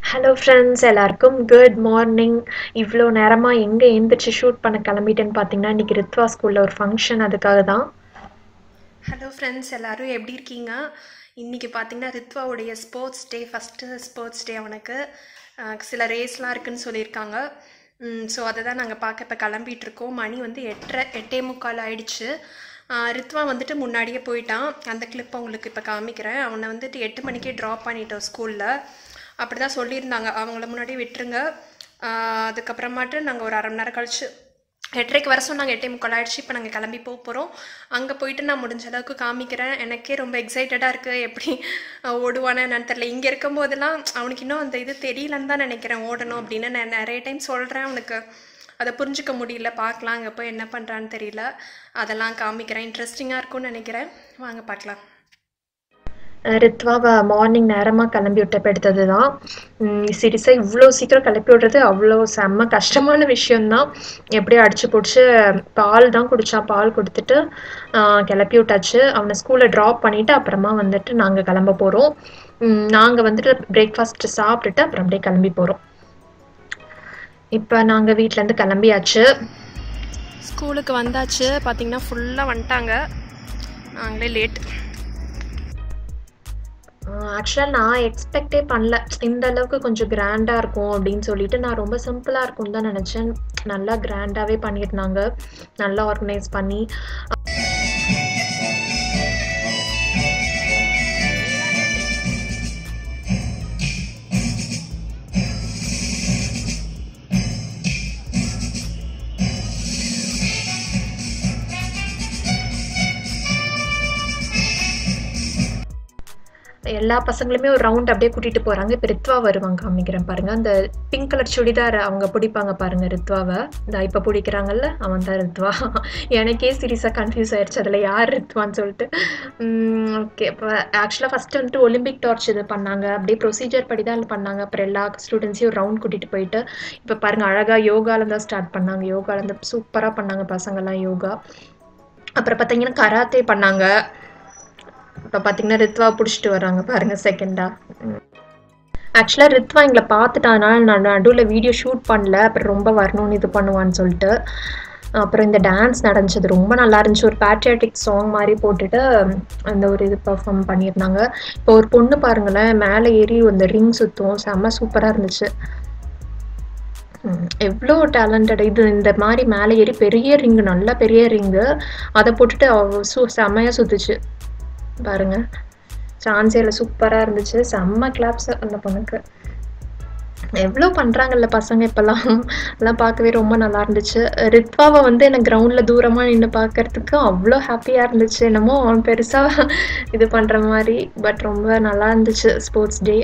Hello friends எல்லாருக்கும் good morning இவ்வளோ நேரமாக எங்கே எழுந்திரிச்சு ஷூட் பண்ண கிளம்பிட்டேன்னு பார்த்தீங்கன்னா இன்றைக்கி ரித்வா ஸ்கூலில் ஒரு ஃபங்க்ஷன் அதுக்காக தான் ஹலோ ஃப்ரெண்ட்ஸ் எல்லாரும் எப்படி இருக்கீங்க இன்றைக்கி பார்த்தீங்கன்னா ரித்வாவுடைய sports day first sports day அவனுக்கு அஹ், சில ரேஸ்லாம் இருக்குன்னு சொல்லியிருக்காங்க ஸோ அதை தான் நாங்கள் பார்க்க இப்போ கிளம்பிட்டு இருக்கோம் மணி வந்து எட்டரை எட்டே முக்கால் ஆயிடுச்சு அஹ், ரித்வா வந்துட்டு முன்னாடியே போயிட்டான் அந்த கிளிப் உங்களுக்கு இப்போ காமிக்கிறேன் அவனை வந்துட்டு எட்டு மணிக்கே ட்ராப் பண்ணிட்டோம் ஸ்கூலில் அப்படி தான் சொல்லியிருந்தாங்க அவங்கள முன்னாடி விட்டுருங்க அஹ், அதுக்கப்புறமாட்டு நாங்கள் ஒரு அரை மணி நேரம் கழிச்சு எட்டரைக்கு வர சொன்னாங்க எட்டே முக்கால் ஆயிடுச்சு இப்போ நாங்கள் கிளம்பி போக போகிறோம் அங்கே போயிட்டு நான் முடிஞ்ச அளவுக்கு காமிக்கிறேன் எனக்கே ரொம்ப எக்ஸைட்டடாக இருக்குது எப்படி அஹ், ஓடுவானே என்னன்னு தெரில இங்கே இருக்கும்போதெல்லாம் அவனுக்கு இன்னும் அந்த இது தெரியலன்னு தான் நினைக்கிறேன் ஓடணும் அப்படின்னு நான் நிறைய டைம் சொல்கிறேன் அவனுக்கு அதை புரிஞ்சுக்க முடியல பார்க்கலாம் அங்கே போய் என்ன பண்ணுறான்னு தெரியல அதெல்லாம் காமிக்கிறேன் இன்ட்ரெஸ்டிங்காக இருக்கும்னு நினைக்கிறேன் வாங்க பார்க்கலாம் அஹ் ரித்வாவை மார்னிங் நேரமாக கிளம்பி விட்டப்ப எடுத்தது தான் சீரியஸாக இவ்வளோ சீக்கிரம் கிளப்பி விடுறது அவ்வளோ செம்ம கஷ்டமான விஷயம்தான் எப்படியோ அடிச்சு பிடிச்சி பால் தான் குடித்தான் பால் கொடுத்துட்டு அஹ், கிளப்பி விட்டாச்சு அவனை ஸ்கூலில் ட்ராப் பண்ணிவிட்டு அப்புறமா வந்துட்டு நாங்கள் கிளம்ப போகிறோம் நாங்கள் வந்துட்டு பிரேக்ஃபாஸ்ட் சாப்பிட்டுட்டு அப்புறம் அப்படியே கிளம்பி போகிறோம் இப்போ நாங்கள் வீட்டிலேருந்து கிளம்பியாச்சு ஸ்கூலுக்கு வந்தாச்சு பார்த்தீங்கன்னா ஃபுல்லாக வந்துட்டாங்க நாங்களே லேட் ஆக்சுவலாக நான் எக்ஸ்பெக்டே பண்ணல இந்த அளவுக்கு கொஞ்சம் கிராண்டாக இருக்கும் அப்படின்னு சொல்லிட்டு நான் ரொம்ப சிம்பிளாக இருக்கும்னு தான் நினச்சேன் நல்லா கிராண்டாகவே பண்ணியிருந்தாங்க நல்லா ஆர்கனைஸ் பண்ணி எல்லா பசங்களுமே ஒரு ரவுண்ட் அப்படியே கூட்டிட்டு போறாங்க இப்போ ரித்வா வருவாங்க காமிக்கிறேன் பாருங்க அந்த பிங்க் கலர் சுடிதார் அவங்க பிடிப்பாங்க பாருங்க ரித்வாவை இந்த இப்போ பிடிக்கிறாங்கல்ல அவன் தான் ரித்வா எனக்கே சீரியஸாக கன்ஃபியூஸ் ஆயிடுச்சு அதில் யார் ரித்வான்னு சொல்லிட்டு ஓகே இப்போ ஆக்சுவலாக ஃபர்ஸ்ட் வந்துட்டு ஒலிம்பிக் டார்ச் இது பண்ணாங்க அப்படியே ப்ரொசீஜர் படி தான் பண்ணாங்க அப்புறம் எல்லா ஸ்டூடெண்ட்ஸையும் ரவுண்ட் கூட்டிட்டு போயிட்டு இப்போ பாருங்க அழகா யோகால தான் ஸ்டார்ட் பண்ணாங்க யோகால இருந்து சூப்பராக பண்ணாங்க பசங்கெல்லாம் யோகா அப்புறம் பார்த்தீங்கன்னா கராத்தே பண்ணாங்க இப்போ பார்த்தீங்கன்னா ரித்வா பிடிச்சிட்டு வராங்க பாருங்க செகண்டா ஆக்சுவலாக ரித்வா எங்களை பார்த்துட்டானால நான் நடுவில் வீடியோ ஷூட் பண்ணல அப்புறம் ரொம்ப வரணும்னு இது பண்ணுவான்னு சொல்லிட்டு அப்புறம் இந்த டான்ஸ் நடந்துச்சு ரொம்ப நல்லா இருந்துச்சு ஒரு பேட்ரியாட்டிக் சாங் மாதிரி போட்டுட்டு அந்த ஒரு இது பெர்ஃபார்ம் பண்ணியிருந்தாங்க இப்போ ஒரு பொண்ணு பாருங்களேன் மேலே ஏறி அந்த ரிங் சுற்றும் செம்ம சூப்பராக இருந்துச்சு ம், எவ்வளோ டேலண்டட் இது இந்த மாதிரி மேலே ஏறி பெரிய ரிங்கு நல்ல பெரிய ரிங்கு அதை போட்டுட்டு அவ சு செம்மையாக சுத்துச்சு பாருங்க சான்ஸே இல்லை சூப்பராக இருந்துச்சு செம்ம கிளாப்ஸ் அந்த பொண்ணுக்கு எவ்வளோ பண்ணுறாங்கல்ல பசங்க இப்போல்லாம் எல்லாம் பார்க்கவே ரொம்ப நல்லா இருந்துச்சு ரித்வாவை வந்து எனக்கு கிரவுண்டில் தூரமாக நின்று பார்க்கறதுக்கு அவ்வளோ ஹாப்பியாக இருந்துச்சு என்னமோ அவன் பெருசாக இது பண்ணுற மாதிரி பட் ரொம்ப நல்லா இருந்துச்சு ஸ்போர்ட்ஸ் டே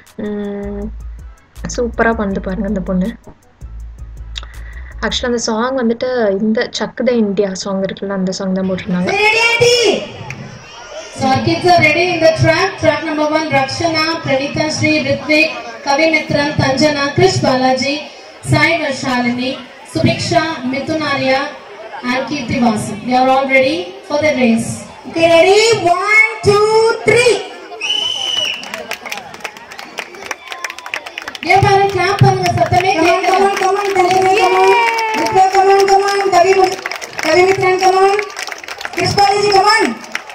சூப்பராக பண்ணது பாருங்க அந்த பொண்ணு ஆக்சுவலாக அந்த சாங் வந்துட்டு இந்த சக்குத இந்தியா சாங் இருக்குல்ல அந்த சாங் தான் போட்டிருந்தாங்க Ready, Aunty? So our kids are ready in the track. Track number one, Rakshana, Pranita Sri, Ritvik, Kavimitran, Tanjana, Krish Balaji, Sai Varshalini, Subiksha, Mithunarya, and Kirti Vasan. They are all ready for the race. Okay, ready? One, two, three. Yeah, parents, clap பண்ணுங்க சத்தமே Come on, கேட்கல. come on, come on, Tanzania, come on. Mitra, come on, come on. Kavi, Kavi Mitran, come on. Krispalaji, come on.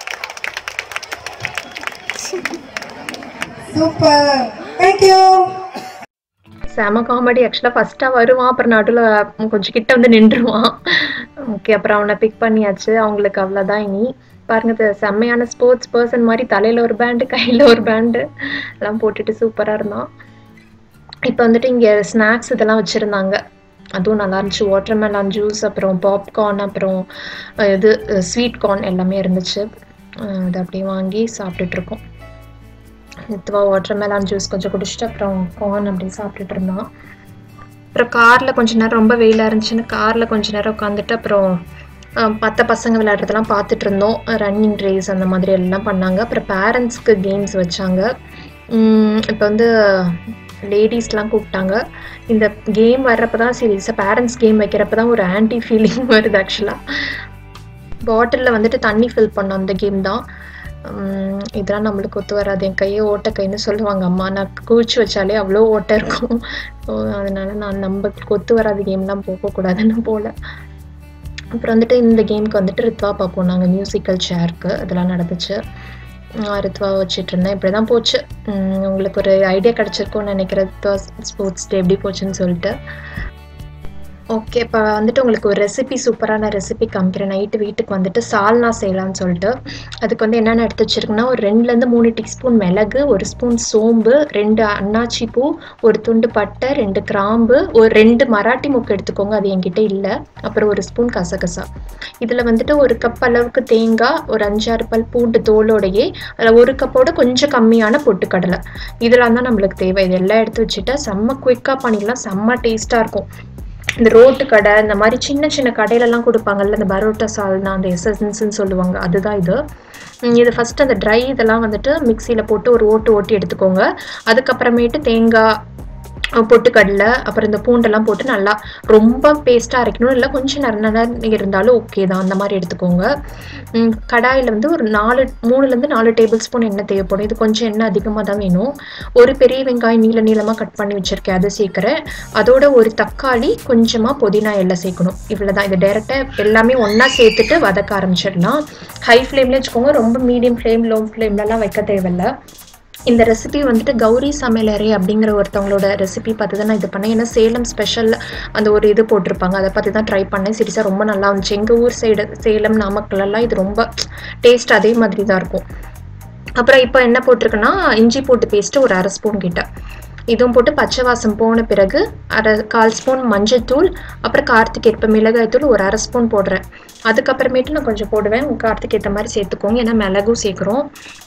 Super. Thank you. செம comedy ஆக்சுவலாக ஃபஸ்ட்டாக வருவான் அப்புறம் நடுவில் கொஞ்சம் கிட்ட வந்து நின்றுவான் ஓகே அப்புறம் அவனை பிக் பண்ணியாச்சு அவங்களுக்கு அவ்வளோதான் இனி பாருங்க இது செம்மையான ஸ்போர்ட்ஸ் பர்சன் மாதிரி தலையில் ஒரு பேண்டு கையில் ஒரு பேண்டு எல்லாம் போட்டுட்டு சூப்பராக இருந்தான் இப்போ வந்துட்டு இங்கே ஸ்நாக்ஸ் இதெல்லாம் வச்சுருந்தாங்க அதுவும் நல்லா இருந்துச்சு வாட்டர்மெலான் ஜூஸ் அப்புறம் பாப்கார்ன் அப்புறம் அஹ், இது ஸ்வீட் கார்ன் எல்லாமே இருந்துச்சு அஹ், அது அப்படியே வாங்கி சாப்பிட்டுட்டு இருக்கோம் இதுவா வாட்டர்மெலான் ஜூஸ் கொஞ்சம் குடிச்சிட்டு அப்புறம் கார்ன் அப்படி சாப்பிட்டுட்டு இருந்தான் அப்புறம் காரில் கொஞ்ச நேரம் ரொம்ப வெயிலாக இருந்துச்சுன்னு காரில் கொஞ்ச நேரம் உட்காந்துட்டு அப்புறம் மற்ற பசங்க விளையாடுறதெல்லாம் பார்த்துட்டு இருந்தோம் ரன்னிங் ரேஸ் அந்த மாதிரி எல்லாம் பண்ணாங்க அப்புறம் பேரண்ட்ஸ்க்கு கேம்ஸ் வச்சாங்க இப்போ வந்து லேடிஸ்லாம் கூப்பிட்டாங்க இந்த கேம் வர்றப்ப தான் சீரியஸாக பேரண்ட்ஸ் கேம் வைக்கிறப்ப தான் ஒரு ஆன்டி ஃபீலிங் வருது ஆக்சுவலாக பாட்டிலில் வந்துட்டு தண்ணி ஃபில் பண்ணோம் அந்த கேம் தான் உம், இதெல்லாம் நம்மளுக்கு ஒத்து வராது என் கையை ஓட்ட கைன்னு சொல்லுவாங்க அம்மா நான் குவிச்சு வச்சாலே அவ்வளோ ஓட்டை இருக்கும் ஸோ அதனால நான் நம்மளுக்கு ஒத்து வராத கேம்லாம் போகக்கூடாதுன்னு போல அப்புறம் வந்துட்டு இந்த கேமுக்கு வந்துட்டு ரித்வா பார்ப்போம் நாங்கள் மியூசிக்கல் சேருக்கு அதெல்லாம் நடந்துச்சு நான் ரித்வா வச்சுட்டு இருந்தேன் இப்படி தான் போச்சு உம், உங்களுக்கு ஒரு ஐடியா கிடச்சிருக்கும்னு நினைக்கிறேன் ரித்வா ஸ்போர்ட்ஸ் டே எப்படி போச்சுன்னு சொல்லிட்டு ஓகே இப்போ வந்துட்டு உங்களுக்கு ஒரு ரெசிபி சூப்பரான ரெசிபி காமிக்கிறேன் நைட்டு வீட்டுக்கு வந்துட்டு சால்னா செய்யலாம்னு சொல்லிட்டு அதுக்கு வந்து என்னென்ன எடுத்து வச்சிருக்குன்னா ஒரு ரெண்டுலேருந்து மூணு டீஸ்பூன் மிளகு ஒரு ஸ்பூன் சோம்பு ரெண்டு அன்னாச்சி பூ ஒரு துண்டு பட்டை ரெண்டு கிராம்பு ஒரு ரெண்டு மராட்டி முக்கு எடுத்துக்கோங்க அது என்கிட்ட இல்லை அப்புறம் ஒரு ஸ்பூன் கசகசா இதில் வந்துட்டு ஒரு கப் அளவுக்கு தேங்காய் ஒரு அஞ்சாறு பல் பூண்டு தோலோடையே அதில் ஒரு கப்போட கொஞ்சம் கம்மியான பொட்டுக்கடலை இதெல்லாம் தான் நம்மளுக்கு தேவை இதெல்லாம் எடுத்து வச்சுட்டா செம்ம குயிக்காக பண்ணிடலாம் செம்ம டேஸ்ட்டாக இருக்கும் இந்த ரோட்டு கடை இந்த மாதிரி சின்ன சின்ன கடையிலலாம் கொடுப்பாங்கல்ல இந்த பரோட்டா சால்னா அந்த எசன்ஸ்ன்னு சொல்லுவாங்க அதுதான் இது உம் இது ஃபஸ்ட்டு அந்த ட்ரை இதெல்லாம் வந்துட்டு மிக்சியில் போட்டு ஒரு ஓட்டு ஓட்டி எடுத்துக்கோங்க அதுக்கப்புறமேட்டு தேங்காய் அஹ் பொட்டுக்கடலை அப்புறம் இந்த பூண்டெல்லாம் போட்டு நல்லா ரொம்ப பேஸ்ட்டாக அரைக்கணும் இல்லை கொஞ்சம் நர நர இருந்தாலும் ஓகே தான் அந்த மாதிரி எடுத்துக்கோங்க உம் கடாயில் வந்து ஒரு நாலு மூணுலேருந்து நாலு டேபிள் ஸ்பூன் எண்ணெய் தேவைப்படும் இது கொஞ்சம் எண்ணெய் அதிகமாக தான் வேணும் ஒரு பெரிய வெங்காயம் நீள நீளமாக கட் பண்ணி வச்சுருக்கேன் அதை சேர்க்குறேன் அதோட ஒரு தக்காளி கொஞ்சமாக புதினா எல்லாம் சேர்க்கணும் இவ்வளோ தான் இது டேரெக்டாக எல்லாமே ஒன்றா சேர்த்துட்டு வதக்க ஆரம்பிச்சிடலாம் ஹை ஃப்ளேம்லேயே வச்சுக்கோங்க ரொம்ப மீடியம் ஃப்ளேம் லோ ஃப்ளேம்லலாம் வைக்க தேவையில்லை இந்த ரெசிபி வந்துட்டு கௌரி சமையலறை அப்படிங்கிற ஒருத்தவங்களோட ரெசிபி பார்த்து தான் நான் இது பண்ணேன் ஏன்னா சேலம் ஸ்பெஷல் அந்த ஒரு இது போட்டிருப்பாங்க அதை பார்த்து தான் ட்ரை பண்ணேன் சீரியஸாக ரொம்ப நல்லா இருந்துச்சு எங்கள் ஊர் சைடு சேலம் நாமக்கல்லாம் இது ரொம்ப டேஸ்ட் அதே மாதிரி தான் இருக்கும் அப்புறம் இப்போ என்ன போட்டிருக்குன்னா இஞ்சி போட்டு பேஸ்ட்டு ஒரு அரை ஸ்பூன் கிட்ட இதுவும் போட்டு பச்சை வாசம் போன பிறகு அரை கால் ஸ்பூன் மஞ்சள்தூள் அப்புறம் காரத்துக்கு ஏற்ப மிளகாய் தூள் ஒரு அரை ஸ்பூன் போடுறேன் அதுக்கப்புறமேட்டு நான் கொஞ்சம் போடுவேன் உங்கள் காரத்துக்கு ஏற்ற மாதிரி சேர்த்துக்கோங்க ஏன்னா மிளகும் சேர்க்குறோம்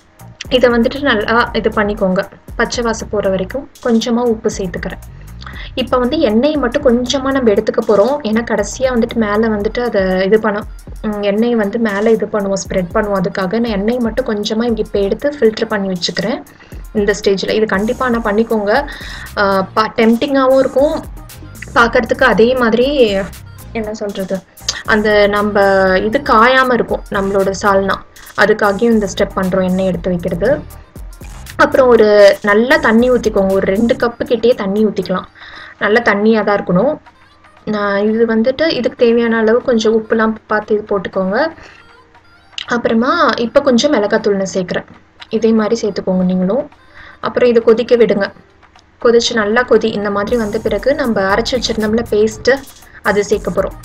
இதை வந்துட்டு நல்லா இது பண்ணிக்கோங்க பச்சை வாசம் போகிற வரைக்கும் கொஞ்சமாக உப்பு சேர்த்துக்கிறேன் இப்போ வந்து எண்ணெயை மட்டும் கொஞ்சமாக நம்ம எடுத்துக்க போகிறோம் ஏன்னா கடைசியாக வந்துட்டு மேலே வந்துட்டு அதை இது பண்ண ம், எண்ணெயை வந்து மேலே இது பண்ணுவோம் ஸ்ப்ரெட் பண்ணுவோம் அதுக்காக நான் எண்ணெயை மட்டும் கொஞ்சமாக இங்கே இப்போ எடுத்து ஃபில்ட்ரு பண்ணி வச்சுக்கிறேன் இந்த ஸ்டேஜில் இது கண்டிப்பாக நான் பண்ணிக்கோங்க ஆஹ் பா டெம்டிங்காகவும் இருக்கும் பார்க்கறதுக்கு அதே மாதிரி என்ன சொல்கிறது அந்த நம்ம இது காயாமல் இருக்கும் நம்மளோட சால்னா அதுக்காகவும் இந்த ஸ்டெப் பண்ணுறோம் எண்ணெய் எடுத்து வைக்கிறது அப்புறம் ஒரு நல்ல தண்ணி ஊற்றிக்கோங்க ஒரு ரெண்டு கப்பு கிட்டே தண்ணி ஊற்றிக்கலாம் நல்ல தண்ணியாக தான் இருக்கணும் நான் இது வந்துட்டு இதுக்கு தேவையான அளவு கொஞ்சம் உப்புலாம் பார்த்து இது போட்டுக்கோங்க அப்புறமா இப்போ கொஞ்சம் மிளகாத்தூள் நான் சேர்க்குறேன் இதே மாதிரி சேர்த்துக்கோங்க நீங்களும் அப்புறம் இதை கொதிக்க விடுங்க கொதிச்சு நல்லா கொதி இந்த மாதிரி வந்த பிறகு நம்ம அரைச்சி வச்சிருந்தோம்ல பேஸ்ட்டு அது சேர்க்க போகிறோம்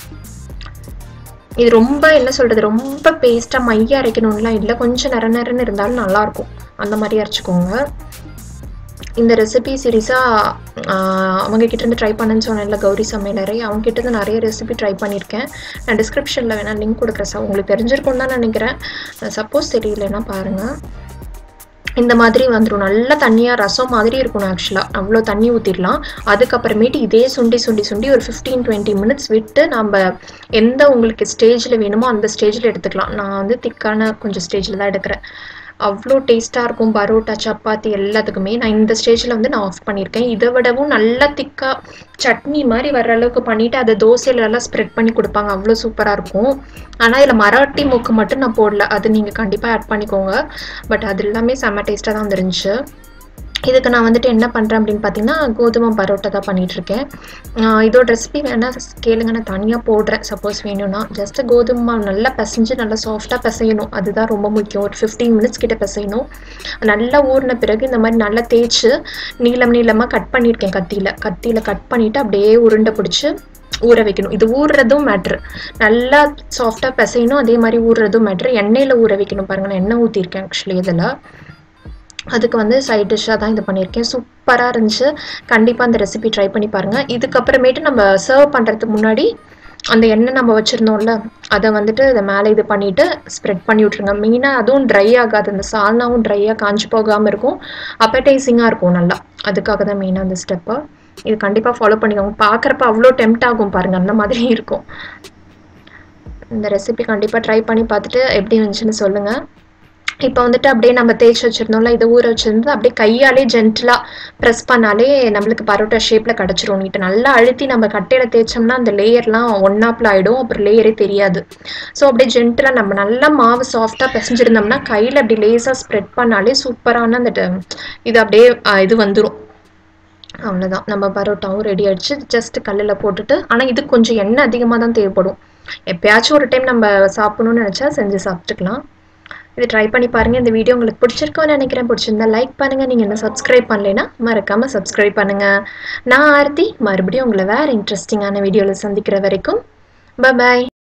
இது ரொம்ப என்ன சொல்கிறது ரொம்ப பேஸ்ட்டாக மைய அரைக்கணும்லாம் இல்லை கொஞ்சம் நிற நிறன்னு இருந்தாலும் நல்லாயிருக்கும் அந்த மாதிரி அரைச்சிக்கோங்க இந்த ரெசிபி சீரீஸாக அவங்க கிட்ட இருந்து ட்ரை பண்ணேன்னு சொன்னேன்ல கௌரி சமையலறை அவங்க கிட்ட இருந்து நிறைய ரெசிபி ட்ரை பண்ணியிருக்கேன் நான் டிஸ்கிரிப்ஷனில் வேணால் லிங்க் கொடுக்குறேன் சார் உங்களுக்கு தெரிஞ்சிருக்கும்னு தான் நினைக்கிறேன் சப்போஸ் தெரியலன்னா பாருங்கள் இந்த மாதிரி வந்துடும் நல்ல தண்ணியாக ரசம் மாதிரி இருக்கணும் ஆக்சுவலாக அவ்வளோ தண்ணி ஊற்றிடலாம் அதுக்கப்புறமேட்டு இதே சுண்டி சுண்டி சுண்டி ஒரு ஃபிஃப்டீன் டுவெண்ட்டி மினிட்ஸ் விட்டு நம்ம எந்த உங்களுக்கு ஸ்டேஜில் வேணுமோ அந்த ஸ்டேஜில் எடுத்துக்கலாம் நான் வந்து திக்கான கொஞ்சம் ஸ்டேஜில் தான் எடுக்கிறேன் அவ்வளோ டேஸ்ட்டாக இருக்கும் பரோட்டா சப்பாத்தி எல்லாத்துக்குமே நான் இந்த ஸ்டேஜில் வந்து நான் ஆஃப் பண்ணியிருக்கேன் இதை விடவும் நல்லா திக்காக சட்னி மாதிரி வர்ற அளவுக்கு பண்ணிவிட்டு அதை தோசையில எல்லாம் ஸ்ப்ரெட் பண்ணி கொடுப்பாங்க அவ்வளோ சூப்பராக இருக்கும் ஆனால் இதில் மராட்டி மூக்கு மட்டும் நான் போடல அது நீங்கள் கண்டிப்பாக ஆட் பண்ணிக்கோங்க பட் அது எல்லாமே செம்ம டேஸ்ட்டாக தான் வந்துருந்துச்சு இதுக்கு நான் வந்துட்டு என்ன பண்ணுறேன் அப்படின்னு பார்த்தீங்கன்னா கோதுமை பரோட்டா தான் பண்ணிகிட்ருக்கேன் இதோட ரெசிபி வேணால் கேளுங்க நான் தனியாக போடுறேன் சப்போஸ் வேணும்னா ஜஸ்ட்டு கோதுமை மாவு நல்லா பிசைஞ்சு நல்லா சாஃப்டாக பிசையணும் அதுதான் ரொம்ப முக்கியம் ஒரு ஃபிஃப்டீன் மினிட்ஸ் கிட்ட பிசையணும் நல்லா ஊறின பிறகு இந்த மாதிரி நல்லா தேய்ச்சி நீளம் நீளமாக கட் பண்ணியிருக்கேன் கத்தியில் கத்தியில் கட் பண்ணிவிட்டு அப்படியே உருண்டை பிடிச்சி ஊற வைக்கணும் இது ஊறுறதும் மேட்ரு நல்லா சாஃப்டாக பிசையணும் அதே மாதிரி ஊறுறதும் மேட்ரு எண்ணெயில் ஊற வைக்கணும் பாருங்க நான் எண்ணெய் ஊற்றிருக்கேன் ஆக்சுவலி இதில் அதுக்கு வந்து சைட் டிஷ்ஷாக தான் இது பண்ணியிருக்கேன் சூப்பராக இருந்துச்சு கண்டிப்பாக அந்த ரெசிபி ட்ரை பண்ணி பாருங்கள் இதுக்கப்புறமேட்டு நம்ம சர்வ் பண்ணுறதுக்கு முன்னாடி அந்த எண்ணெய் நம்ம வச்சுருந்தோம்ல அதை வந்துட்டு இதை மேலே இது பண்ணிவிட்டு ஸ்ப்ரெட் பண்ணி விட்ருங்க மெயினாக அதுவும் ட்ரை ஆகாது அந்த சால்னாவும் ட்ரையாக காஞ்சி போகாமல் இருக்கும் அப்படைசிங்காக இருக்கும் நல்லா அதுக்காக தான் மெயினாக அந்த ஸ்டெப்பு இது கண்டிப்பாக ஃபாலோ பண்ணிக்கோங்க பார்க்குறப்ப அவ்வளோ டெம்ட் ஆகும் பாருங்கள் அந்த மாதிரி இருக்கும் இந்த ரெசிபி கண்டிப்பாக ட்ரை பண்ணி பார்த்துட்டு எப்படி இருந்துச்சுன்னு சொல்லுங்கள் இப்போ வந்துட்டு அப்படியே நம்ம தேய்ச்சி வச்சிருந்தோம்ல இதை ஊற வச்சிருந்து அப்படியே கையாலே ஜென்டலாக ப்ரெஸ் பண்ணாலே நம்மளுக்கு பரோட்டா ஷேப்பில் கிடச்சிரும் நீட்டு நல்லா அழுத்தி நம்ம கட்டையில் தேய்ச்சோம்னா அந்த லேயர்லாம் ஒன்னாப்பில் ஆகிடும் அப்புறம் லேயரே தெரியாது ஸோ அப்படியே ஜென்டலாக நம்ம நல்லா மாவு சாஃப்டாக பிசைஞ்சிருந்தோம்னா கையில் அப்படி லேசாக ஸ்ப்ரெட் பண்ணாலே சூப்பரான அந்த ட- இது அப்படியே ஆ, இது வந்துடும் அவ்வளோதான் நம்ம பரோட்டாவும் ரெடி ஆயிடுச்சு ஜஸ்ட் கல்லில் போட்டுட்டு ஆனால் இது கொஞ்சம் எண்ணெய் அதிகமாக தான் தேவைப்படும் எப்பயாச்சும் ஒரு டைம் நம்ம சாப்பிடணும்னு நினச்சா செஞ்சு சாப்பிட்டுக்கலாம் இது ட்ரை பண்ணி பாருங்க இந்த வீடியோ உங்களுக்கு பிடிச்சிருக்கோன்னு நினைக்கிறேன் பிடிச்சிருந்தா லைக் பண்ணுங்க நீங்க என்ன சப்ஸ்கிரைப் பண்ணலைன்னா மறக்காம சப்ஸ்கிரைப் பண்ணுங்க நான் ஆர்த்தி மறுபடியும் உங்களை வேற இன்ட்ரெஸ்டிங்கான வீடியோவில் சந்திக்கிற வரைக்கும் பாய்